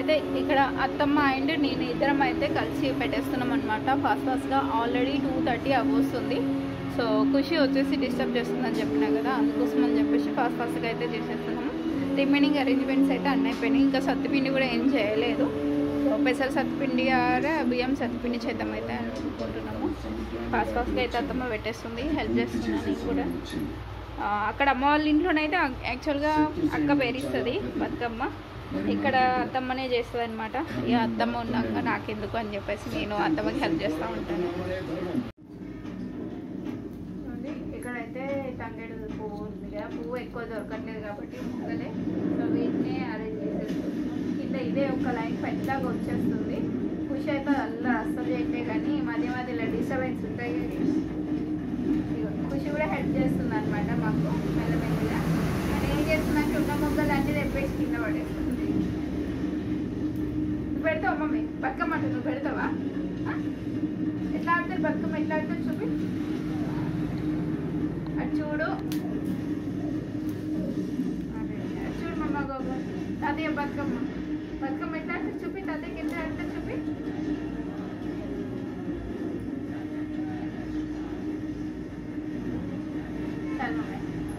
అయితే ఇక్కడ అత్తమ్మ అండ్ నేను ఇద్దరం అయితే కలిసి పెట్టేస్తున్నాం అనమాట ఫాస్ట్ ఫాస్ట్గా ఆల్రెడీ టూ థర్టీ అవ్వస్తుంది సో ఖుషి వచ్చేసి డిస్టర్బ్ చేస్తుందని చెప్పినా కదా అందుకోసం అని చెప్పేసి ఫాస్ట్ ఫాస్ట్గా అయితే చేసేస్తున్నాము రిమైనింగ్ అరేంజ్మెంట్స్ అయితే అన్నీ అయిపోయినాయి ఇంకా సత్తుపిండి కూడా ఏం చేయలేదు సో పెసర సత్తుపిండి ఆర్ బియ్యం సత్తుపిండి చేద్దాం అయితే అనుకుంటున్నాము ఫాస్ట్ ఫాస్ట్గా అయితే అత్తమ్మ పెట్టేస్తుంది హెల్ప్ చేస్తున్నాను నేను కూడా ఆ, అక్కడ అమ్మ వాళ్ళ ఇంట్లోనైతే యాక్చువల్గా అక్క పేరిస్తుంది బతుకమ్మ ఇక్కడ అత్తమ్మనే చేస్తుంది అనమాట ఇక అత్తమ్మ ఉన్నాక నాకెందుకు అని చెప్పేసి నేను అత్తమ్మకి హెల్ప్ చేస్తూ ఉంటాను చూడండి, ఇక్కడైతే తంగేడు పువ్వు ఉంది కదా పువ్వు ఎక్కువ దొరకట్లేదు కాబట్టి ముందలే సో వీటిని అరేంజ్ చేసేసుకుంటున్నాం కింద ఇదే ఒక లైన్ పెద్దగా వచ్చేస్తుంది ఖుషి అయితే అల్ల అస్సలు చేయట్లే కానీ మధ్య మధ్యలో డిస్టర్బెన్స్ ఉంటాయి ఇదిగో, ఖుషి కూడా హెల్ప్ చేస్తుంది అనమాట మాకు మెల్లమెల్లగా నేను ఏం చేస్తున్నాను ఉన్న మొగ్గలు అన్నీ తెప్పేసి కింద పడేస్తుంది నువ్వు పెడతావా మమ్మీ బతుకమ్మ అంటే నువ్వు పెడతావా ఆ? ఎట్లా ఆడుతుంది బతుకమ్మ ఎట్లా ఆడుతుంది చూపి అటు చూడు అదే, అటు చూడు మమ్మ గోగో తాతయ్య బతుకమ్మ బతుకమ్మ ఎట్లా ఆడుతుంది చూపి తాతయ్యకి ఎట్లా ఆడుతుంది చూపి చాలు మమ్మీ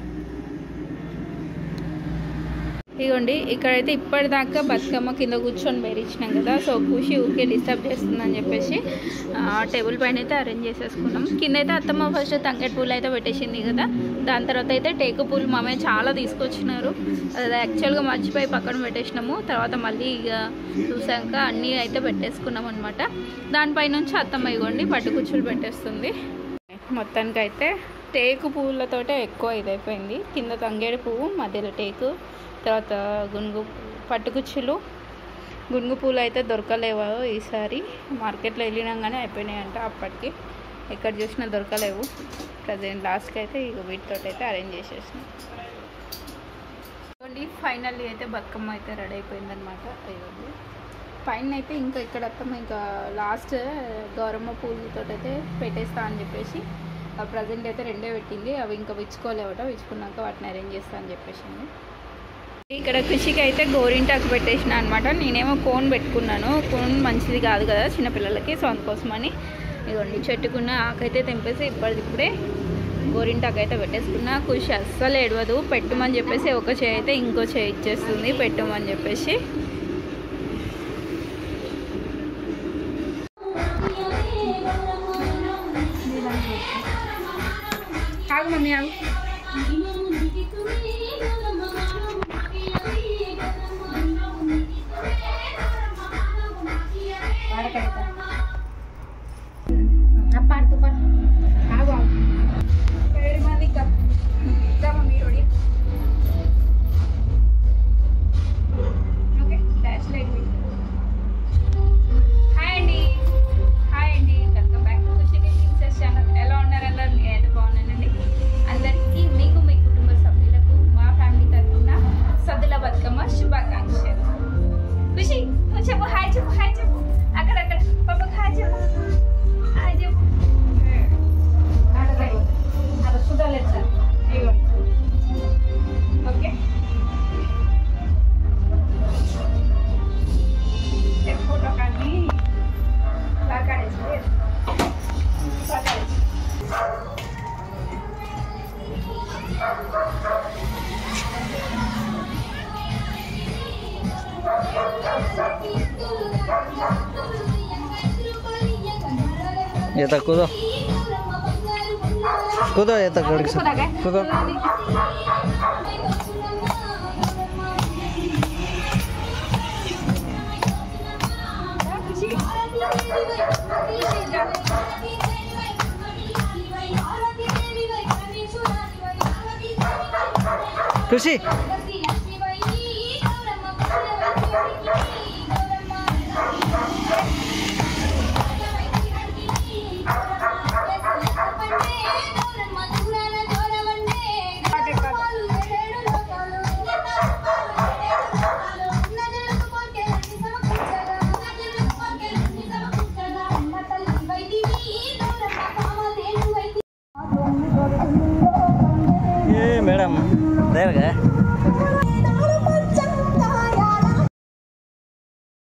ఇదిగోండి ఇక్కడైతే ఇప్పటిదాకా బతుకమ్మ కింద కూర్చొని బెరిచినాం కదా సో ఖుషి ఊరికే డిస్టర్బ్ చేస్తుందని చెప్పేసి ఆ, టేబుల్ పైన అయితే అరేంజ్ చేసేసుకున్నాం కింద అయితే అత్తమ్మ ఫస్ట్ తంగెట్ పూలు అయితే పెట్టేసింది కదా దాని తర్వాత అయితే టేకు పూలు మామయ్య చాలా తీసుకొచ్చినారు అది యాక్చువల్గా మర్చిపోయి పక్కన పెట్టేసినాము తర్వాత మళ్ళీ ఇక చూసాక అన్నీ అయితే పెట్టేసుకున్నాం అనమాట దానిపై నుంచి అత్తమ్మ ఇగోండి పట్టు కుచ్చులు పెట్టేస్తుంది మొత్తానికి అయితే టేకు పువ్వులతోటే ఎక్కువ ఇదైపోయింది కింద తంగేడు పువ్వు మధ్యలో టేకు తర్వాత గునుగు పట్టుకుచ్చులు గునుగు పూలు అయితే దొరకలేవు ఈసారి మార్కెట్లో వెళ్ళినాగానే అయిపోయినాయంట అప్పటికి ఎక్కడ చూసినా దొరకలేవు ప్రజెంట్ లాస్ట్కి అయితే ఇక వీటితో అయితే అరేంజ్ చేసేసినాం చూడండి ఫైనల్లీ అయితే బతుకమ్మ అయితే రెడీ అయిపోయిందనమాట ఇవ్వండి పైన అయితే ఇంకా ఇక్కడ అత్తమ్మ ఇంకా లాస్ట్ గౌరమ్మ పూలతో అయితే పెట్టేస్తా అని చెప్పేసి ప్రజెంట్ అయితే రెండే పెట్టింది అవి ఇంకా విచ్చుకోలేవట విచ్చుకున్నాక వాటిని అరేంజ్ చేస్తా అని చెప్పేసింది ఇక్కడ కృషికి అయితే గోరింటాకు పెట్టేసిన అనమాట నేనేమో కోన్ పెట్టుకున్నాను కోన్ మంచిది కాదు కదా చిన్నపిల్లలకి సో అందుకోసమని ఇదిగోండి చెట్టుకున్న ఆకైతే తెంపేసి ఇప్పటికిప్పుడే గోరింటాకు అయితే పెట్టేసుకున్నా కృషి అస్సలు ఏడవదు పెట్టమని చెప్పేసి ఒక చేయి అయితే ఇంకో చేయి ఇచ్చేస్తుంది పెట్టమని చెప్పేసి ఆగు మమ్మీ ఆగు పాడుతూ పాడు ఆగు ఆగు పేరు మంది ఇంకా ఇంకా మమ్మీ రోడి ఓకే డాష్ లైట్ హాయ్ అండి హాయ్ అండి welcome back to Khushi kitchens channel ఎలా ఉన్నారు అందరు నేనైతే బాగున్నానండి అందరికీ మీకు మీ కుటుంబ సభ్యులకు మా ఫ్యామిలీ తరఫున సద్దుల బతుకమ్మ శుభాకాంక్షలు ఖుషి నువ్వు చెప్పు హాయ్ చెప్పు హాయ్ చెప్పు అక్కడ అక్కడ పాపకు హాయ్ చెప్పు హాయ్ చెప్పు అక్కడ చూడాలేదు సార్ ఓకే ఫోటో కానీ లాగాడేసి లాగాడేసి ये तक कूदो कूदो ये तक लड़की खुदा गए कूदो खुशी ये मैडम देर गए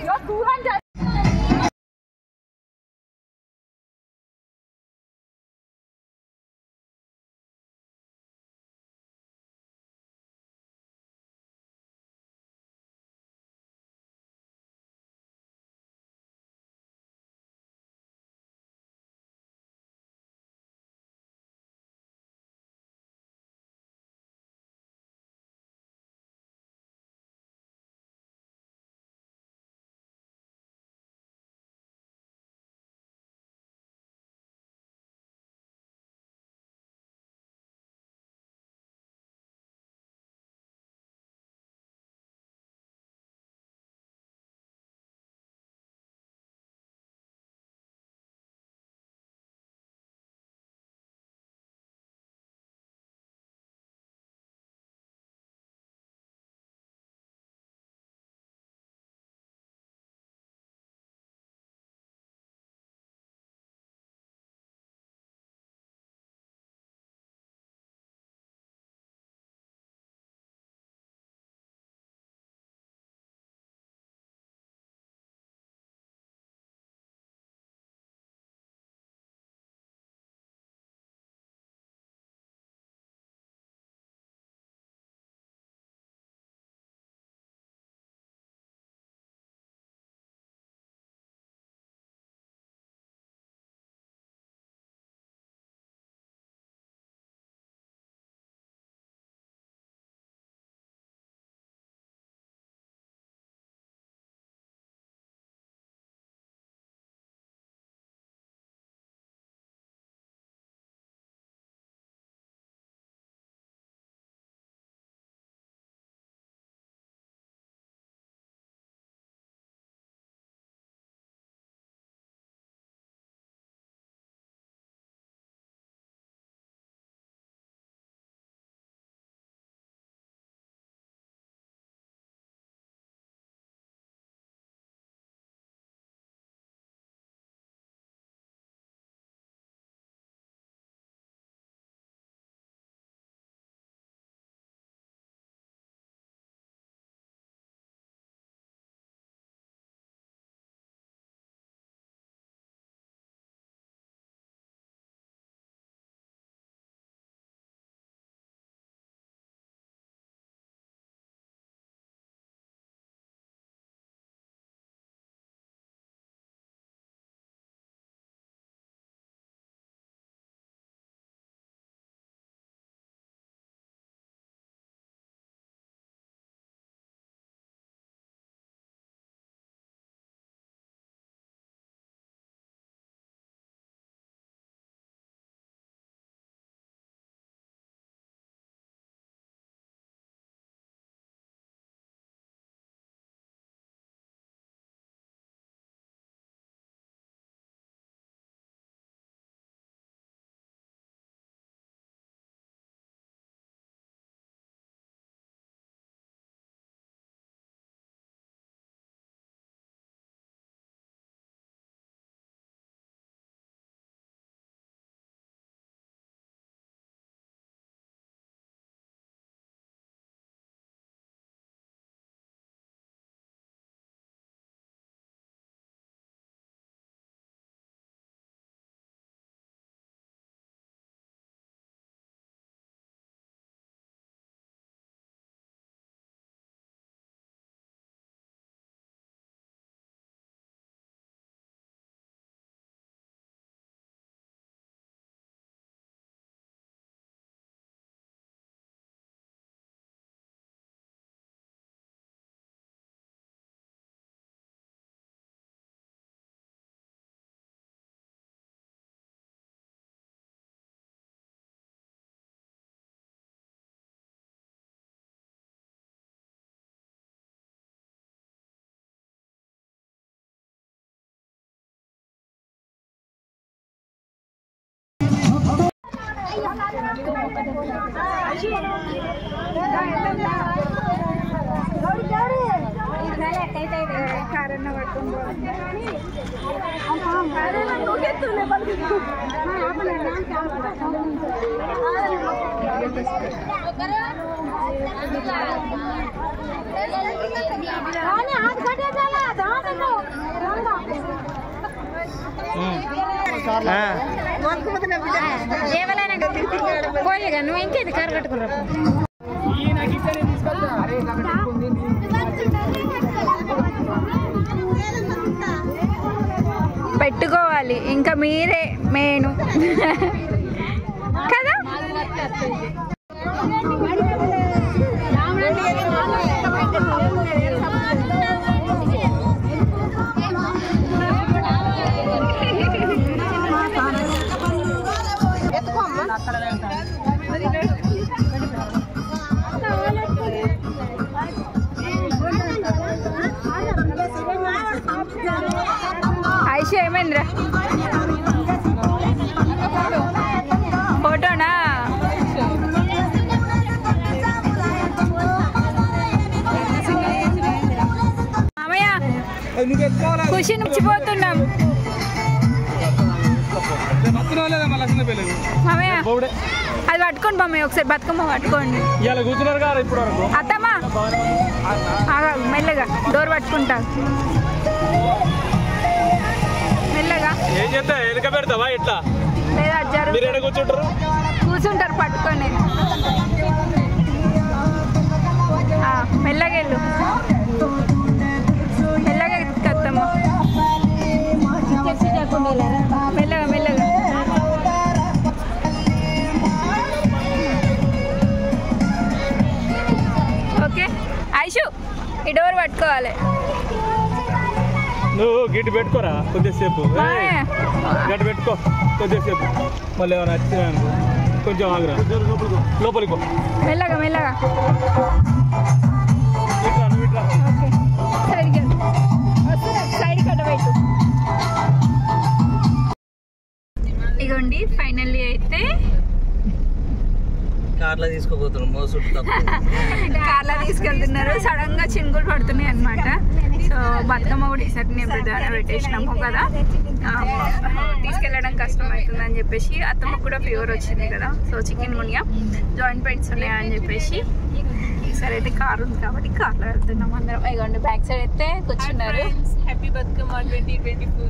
కారన్న పట్టుకుంటూ ఆ. పోయిగా నువ్వు ఇంకేది కారు కట్టుకున్నా పెట్టుకోవాలి ఇంకా మీరే మేను కదా ఐష ఏమైందిరా ఫోటోనా మామయ్య ఖుషి నుంచిపోతున్నాం మామయ్య అది పట్టుకోండి మామయ్య ఒకసారి బతుకమ్మ పట్టుకోండి ఇవాళ కూర్చున్నారు కదా ఇప్పుడు వరకు అత్తమ్మా ఆగా, మెల్లగా డోర్ పట్టుకుంటా మెల్లగా ఏం చేస్తా వెనక పెడతావా ఎట్లా లేదా జరుగు మీరు ఎక్కడ కూర్చుంటారు కూర్చుంటారు పట్టుకొని ఆ, మెల్లగా వెళ్ళు మెల్లగా ఎత్తుకత్తమ్మ మెల్లగా మెల్లగా ఓకే ఐషు ఈ డోర్ పట్టుకోవాలి నువ్వు గిట్టి పెట్టుకోరా కొద్దిసేపు మామయ్య, గట్టి పెట్టుకో కొద్దిసేపు మళ్ళీ ఏమైనా వచ్చినా అనుకో కొంచెం ఆగురా లోపలికి పో మెల్లగా మెల్లగా ఇట్రా నువ్వు ఇట్రా ఓకే సైడ్కి వెళ్ళు. వస్తున్నా సైడ్ కట్టబెట్టు ఇగోండి ఫైనల్లీ అయితే కార్లో తీసుకోపోతున్నాం మోసుడు తక్కువ కార్లో తీసుకెళ్తున్నారు సడన్ గా చినుకులు పడుతున్నాయి అనమాట సో బతుకమ్మ కూడా ఈసారి నేను ప్రధాన పెట్టేసినాము కదా ఆ, తీసుకెళ్ళడం కష్టం అవుతుంది అని చెప్పేసి అత్తమ్మకు కూడా ఫీవర్ వచ్చింది కదా so chikungunya joint pains ఉన్నాయా అని చెప్పేసి ఈసారి అయితే కార్ ఉంది కాబట్టి కార్లో వెళ్తున్నాం అందరం ఇగోండి బ్యాక్ సైడ్ అయితే కూర్చున్నారు happy Bathukamma twenty twenty four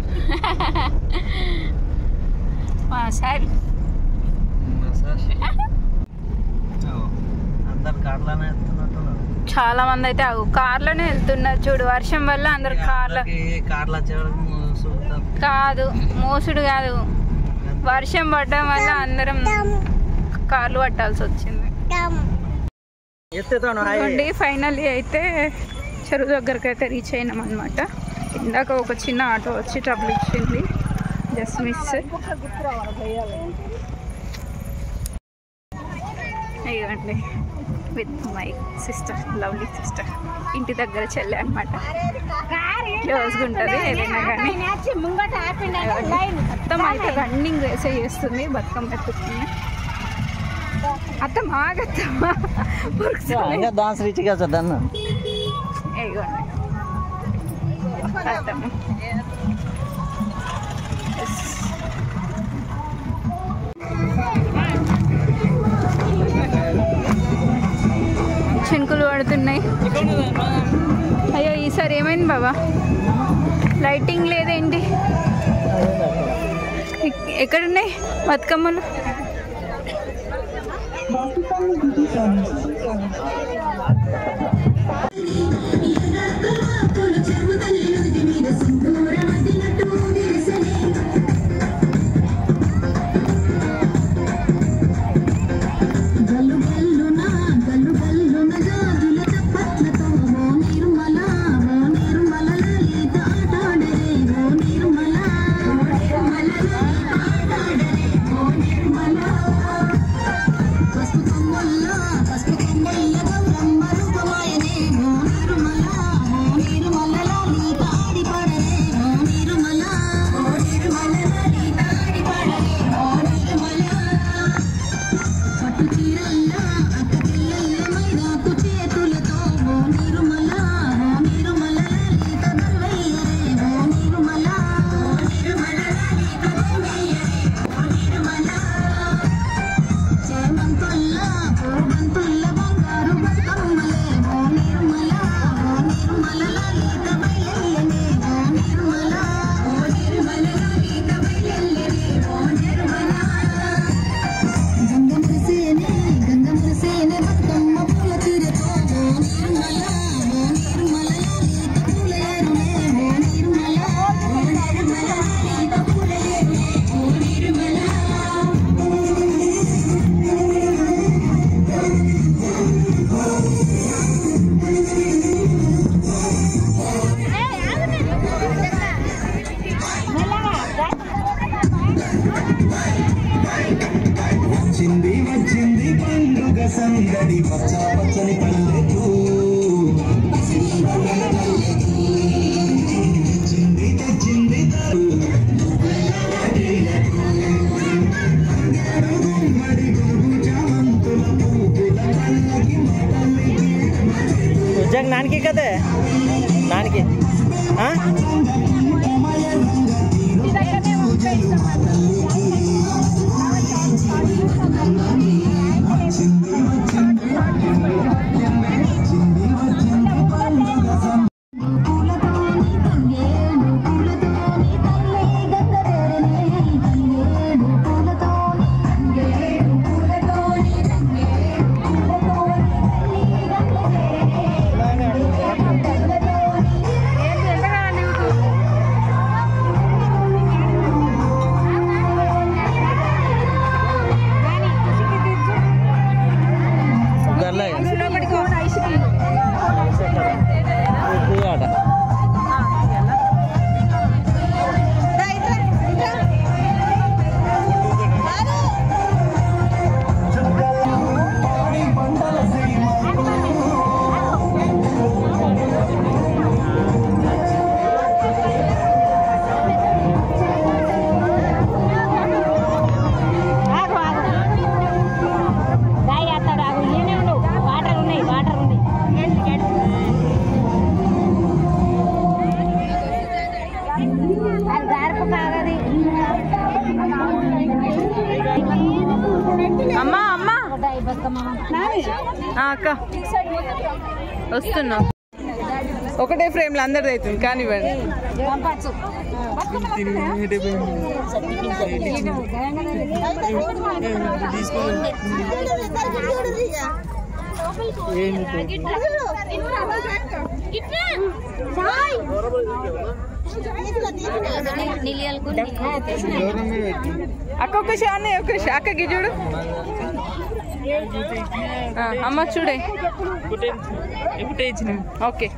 sir అందరు కార్లోనే వెళ్తున్నట్టున్నారు చాలా మంది అయితే ఆగు కార్లోనే వెళ్తున్నారు చూడు వర్షం వల్ల అందరు కార్లో అందరికీ కార్లో వచ్చేవాళ్ళకి మోసుడు తక్కువ కాదు మోసుడు కాదు వర్షం పడడం వల్ల అందరం కార్లు పట్టాల్సి వచ్చింది ఎత్తుతాను హాయ్ అండి ఫైనల్లీ అయితే చెరువు దగ్గరికి అయితే రీచ్ అయినాం అనమాట ఇందాక ఒక చిన్న ఆటో వచ్చి ట్రబుల్ ఇచ్చింది జస్ట్ మిస్ ఇవ్వండి with my sister lovely sister ఇంటి దగ్గర చెల్లె అనమాట క్లోజ్గా ఉంటుంది ఏదైనా కానీ అత్తమ్మ అయితే రన్నింగ్ రేసే చేస్తుంది బతుకమ్మ ఎత్తుతుంది అత్తమ్మ ఆగత్తమ్మ ఉరుకుతుంది. ఇంకా డాన్స్ రీచ్గా చదన్న ఇదిగోండి అత్తమ్మ Yes. చినుకులు పడుతున్నాయి అయ్యో ఈసారి ఏమైంది బాబా లైటింగ్ లేదేంటి ఎక్- ఎక్కడున్నాయి బతుకమ్మలు పసుపు కొమ్మల్ల పసుపు కొమ్మల్ల గౌరమ్మ రూపమాయ ఉజ్జాగ్ నానికి కదే నానికి ఆ? గర్లే ఇది ఆట వాటర్ ఉన్నాయి వాటర్ ఉంది అది గారపు కాగది అమ్మా అమ్మా బతుకమ్మ ఆ, అక్క వస్తున్నా ఒకటే ఫ్రేమ్లో అందరిది అవుతుంది కానివ్వండి పంపచ్చు అక్క ఒక షాన్ని ఒక షా- అక్కకి చూడు ఆ, అమ్మ చూడే ఓకే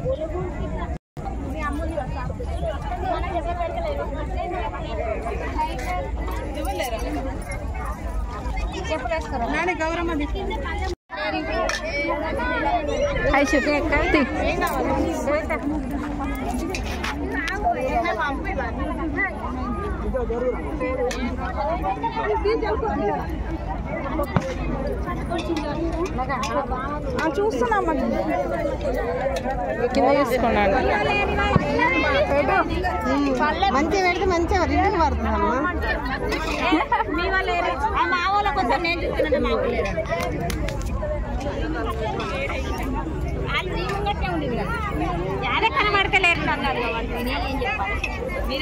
హాయ్ శివ తీ. కింద చూసుకున్నాను మంచిగా పెడితే మంచిగా రిటర్న్ పడుతుందమ్మా మా వాళ్ళ కొంచెం నేను చూస్తున్నట్టు మా వాళ్ళు వాళ్ళు నీ ముంగట్టే ఉంది కదా యాడే కనబడతలేరు అన్నారు కాబట్టి నేనేం చెప్పాలి మీరు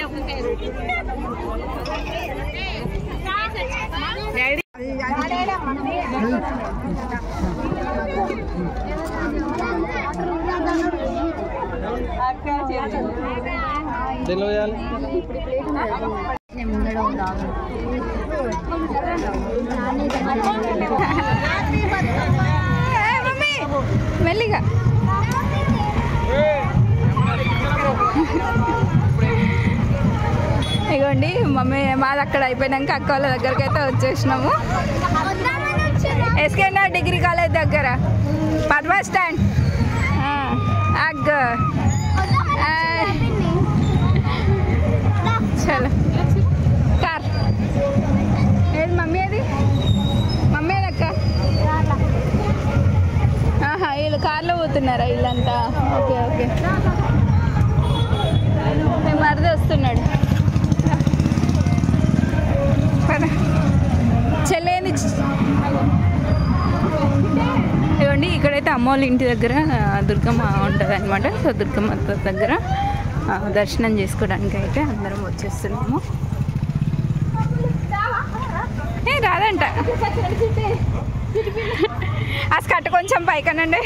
తెలియాలి ఏ, మమ్మీ మెల్లిగా ఇగోండి మమ్మీ మాది అక్కడ అయిపోయినాక అక్క వాళ్ళ దగ్గరికి అయితే వచ్చేసినాము ఎస్కేఎన్ఆర్ డిగ్రీ కాలేజ్ దగ్గర పద్మా స్టాండ్ ఆ, అగ్గ ఆ, చలో కార్ ఏది మమ్మీ అది మమ్మీ అది అక్క ఆహా వీళ్ళు కార్లో పోతున్నారా వీళ్ళంతా ఓకే ఓకే మేము మరిది వస్తున్నాడు పద. చెల్లేని ఇవ్వండి ఇక్కడైతే అమ్మ వాళ్ళ ఇంటి దగ్గర ఆ, దుర్గమ్మ ఉంటుంది అనమాట సో దుర్గమ్మ దగ్గర ఆ, దర్శనం చేసుకోవడానికి అయితే అందరం వచ్చేస్తున్నాము ఏ రాదంట ఆ స్కట్ కొంచెం పైకనండి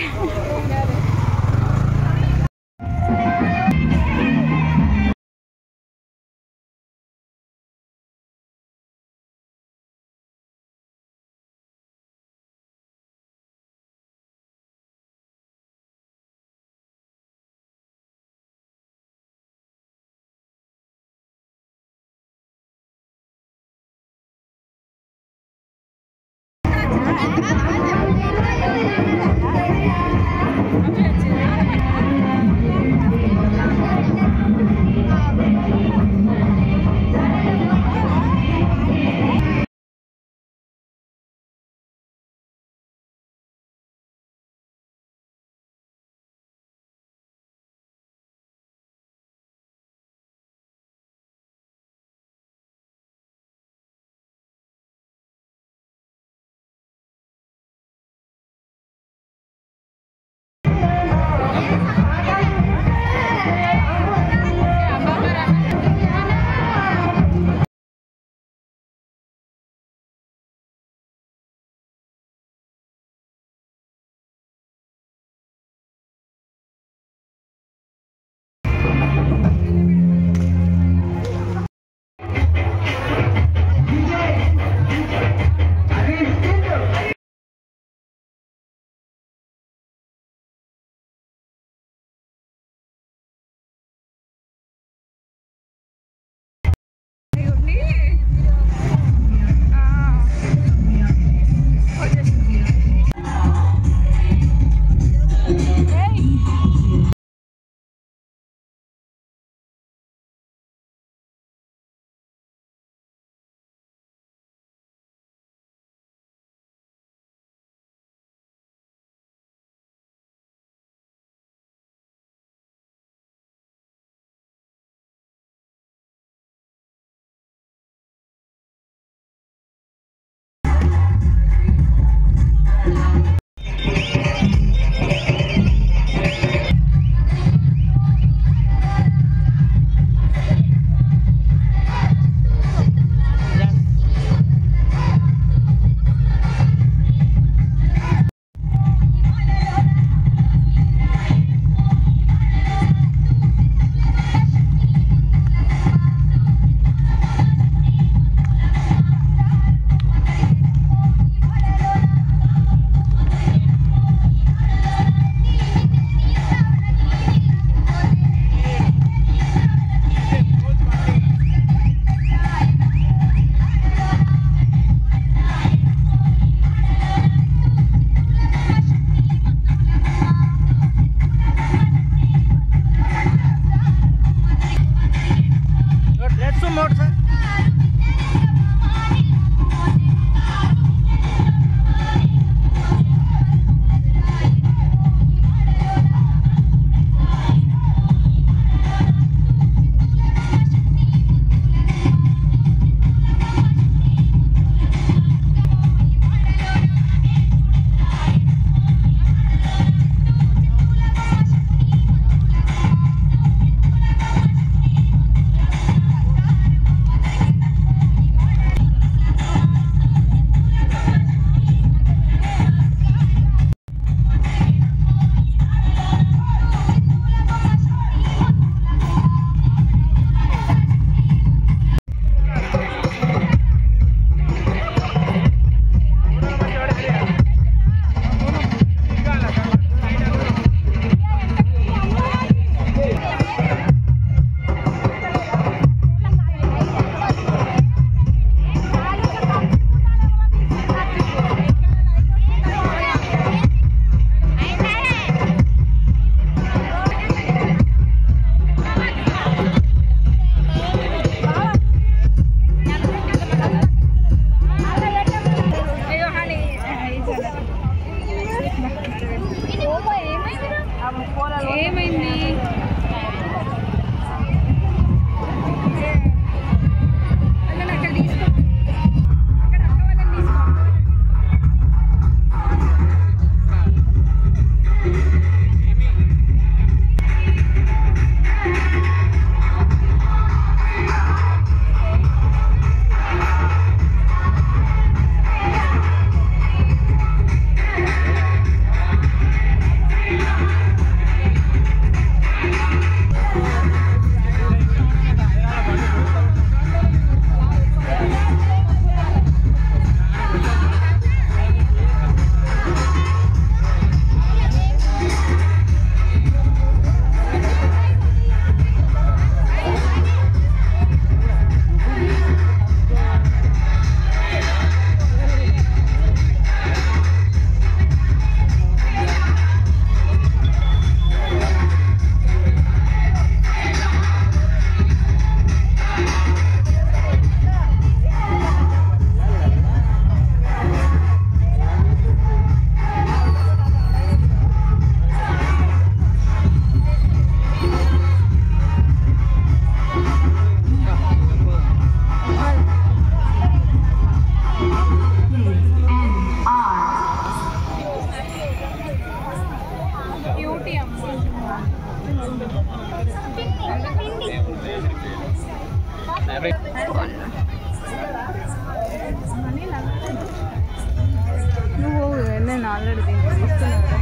నువ్వు నేను ఆల్రెడీ దీన్ని తీసుకున్నాను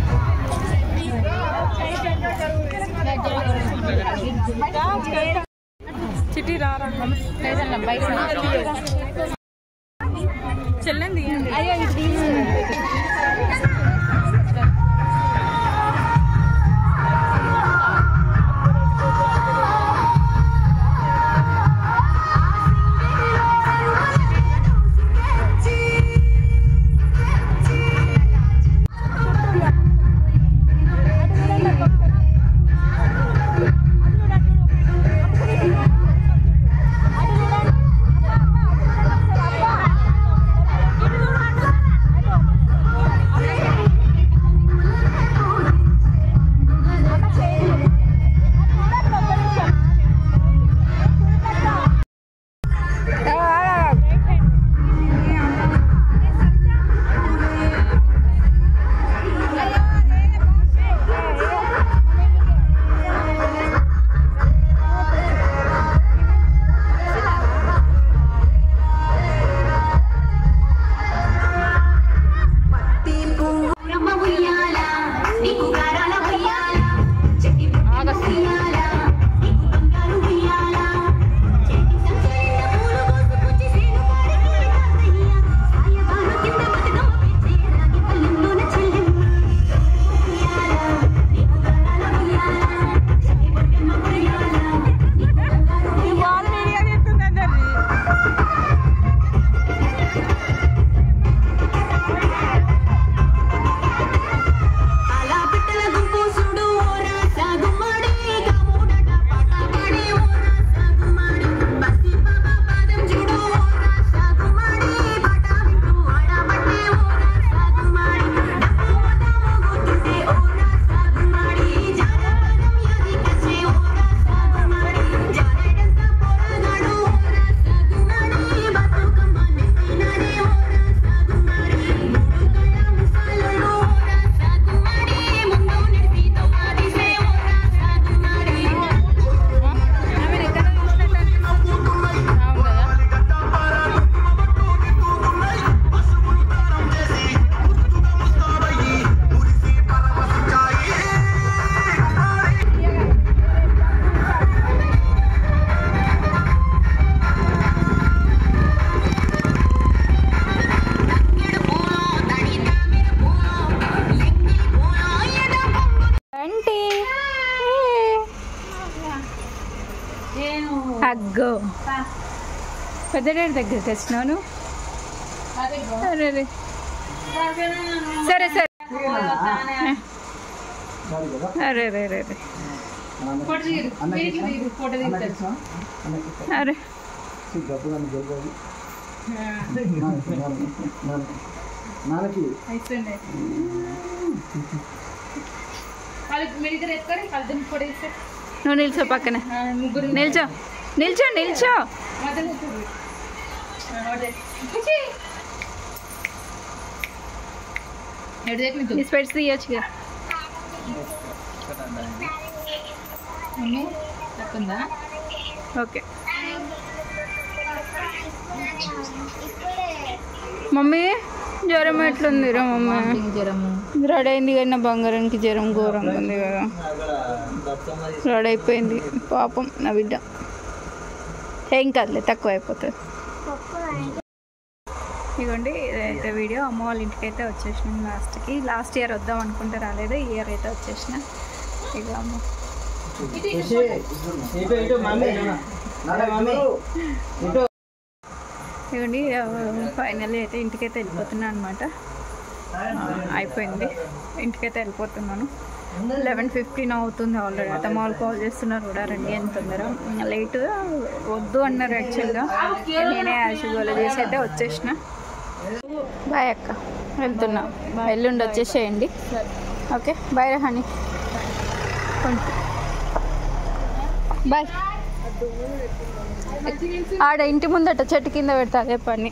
చిట్టి రారా చెల్లింది రమ్మ ఉయ్యాల నీకు గారాల ఉయ్యాల చెట్టి ఉయ్యాల నీకు బంగారు ఉయ్యాల చెట్టి సంచలన పూలు కోసు పుచ్చి సేను పాడి పూల కాదయ్య సాయబాను కింద బతుకమ్మ పెంచే రాగి పల్లెంలోన చెల్లెమ్మ ఉయ్యాల నీకు గారాల ఉయ్యాల చెట్టి బతుకమ్మ ఉయ్యాల నీకు బంగారు ఉయ్యాల అలా పిట్టల గుంపు సుడు ఓరా సాగుమాడి కాముడట పాట పాడి ఓరా సాగుమాడి బస్సి బాబా పాదం చూడు ఓరా సాగుమాడి పాట వింటూ ఆడబట్టే ఓరా సాగుమాడి డప్పు పదము గుర్తుంటే ఓరా సాగుమాడి జానపదం యాది కచ్చే ఓరా సాగుమాడి జానడంతా పోరగాడు ఓరా సాగుమాడి బతుకమ్మ నెత్తిననే ఓరా సాగుమాడి మూడు కళ్ళ ముసలోడు ఓరా సాగుమాడి ముందు నడిపి తవ్వాదిసే ఓరా సాగుమాడి అంటే అగ్గో పెద్ద డాడీ దగ్గర తెచ్చినాను అరే రే. సరే సరే అరే రే రే రే అరే నువ్వు నిల్చో పక్కన నిల్చో నిల్చో నిల్చో ఈ స్పెట్స్ తీయచ్చుగా ఓకే మమ్మీ జ్వరం ఎట్లుంది రా మమ్మీ రెడీ అయింది కానీ నా బంగారానికి జ్వరం ఘోరంగా ఉంది కదా రెడీ అయిపోయింది పాపం నా బిడ్డ ఏం కాదులే తక్కువ అయిపోతుంది ఇదిగోండి ఇదైతే వీడియో అమ్మ వాళ్ళ ఇంటికి అయితే వచ్చేసినాం లాస్ట్కి లాస్ట్ ఇయర్ వద్దాం అనుకుంటే రాలేదు ఈ ఇయర్ అయితే వచ్చేసిన ఇక అమ్మ ఇవ్వండి ఫైనల్లీ అయితే ఇంటికైతే వెళ్ళిపోతున్నాను అనమాట అయిపోయింది ఇంటికైతే వెళ్ళిపోతున్నాను లెవెన్ ఫిఫ్టీన్ అవుతుంది ఆల్రెడీ అతమ్మ వాళ్ళు కాల్ చేస్తున్నారు కూడా రండి అని తొందర లేట్ వద్దు అన్నారు యాక్చువల్గా నేనే యాక్చువల్గా చేసి అయితే వచ్చేసిన బాయ్ అక్క వెళ్తున్నా ఎల్లుండి వచ్చేసేయండి ఓకే బాయ్ రహాని బాయ్ ఆడ ఇంటి ముందట చెట్టు కింద పెడతా అదే పని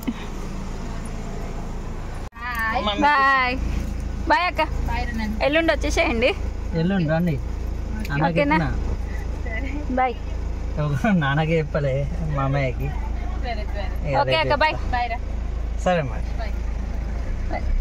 బాయ్ బాయ్ అక్క ఎల్లుండి వచ్చేసేయండి ఎల్లుండి రండి అన్నకి ఓకేనా? చెప్పిన. బాయ్ ఒక నాన్నకి చెప్పలే మా అమ్మయ్యకి ఇక ఓకే రేపు అక్క బాయ్ చెప్తా. బాయ్ రా సరే మరి బాయ్